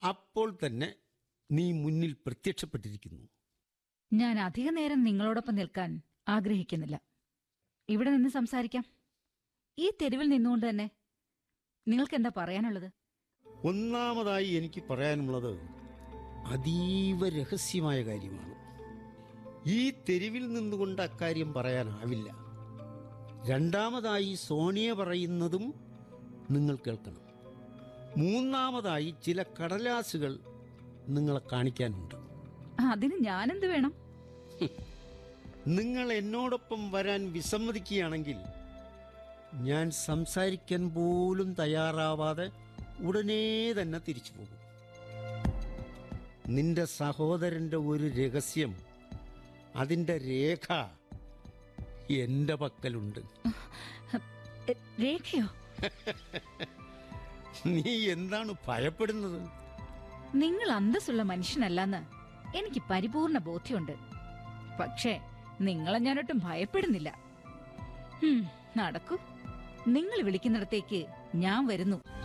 അപ്പോൾ തന്നെ നീ മുന്നിൽ പ്രത്യക്ഷപ്പെട്ടിരിക്കുന്നു ഞാൻ അധിക നേരം നിങ്ങളോടൊപ്പം നിൽക്കാൻ ആഗ്രഹിക്കുന്നില്ല ഇവിടെ നിന്ന് സംസാരിക്കാം ഈ തെരുവിൽ നിന്നുകൊണ്ട് തന്നെ നിങ്ങൾക്ക് എന്താ പറയാനുള്ളത് ഒന്നാമതായി എനിക്ക് പറയാനുള്ളത് അതീവ രഹസ്യമായ കാര്യമാണ് ഈ തെരുവിൽ നിന്നുകൊണ്ട് അക്കാര്യം പറയാനാവില്ല രണ്ടാമതായി സോണിയ പറയുന്നതും നിങ്ങൾ കേൾക്കണം മൂന്നാമതായി ചില കടലാസുകൾ നിങ്ങളെ കാണിക്കാനുണ്ട് അതിന് ഞാനെന്ത് വേണം നിങ്ങൾ എന്നോടൊപ്പം വരാൻ വിസമ്മതിക്കുകയാണെങ്കിൽ ഞാൻ സംസാരിക്കാൻ പോലും തയ്യാറാവാതെ ഉടനെ തന്നെ തിരിച്ചു പോകും നിന്റെ സഹോദരന്റെ ഒരു രഹസ്യം അതിൻ്റെ രേഖ എൻ്റെ പക്കലുണ്ട് എ, രേഖയോ നീ എന്താണ് ഭയപ്പെടുന്നത് നിങ്ങൾ അന്തസ്സുള്ള മനുഷ്യനല്ലെന്ന് എനിക്ക് പരിപൂർണ ബോധ്യമുണ്ട് പക്ഷേ നിങ്ങളെ ഞാനൊട്ടും ഭയപ്പെടുന്നില്ല ഹും, നടക്കൂ നിങ്ങൾ വിളിക്കുന്നിടത്തേക്ക് ഞാൻ വരുന്നു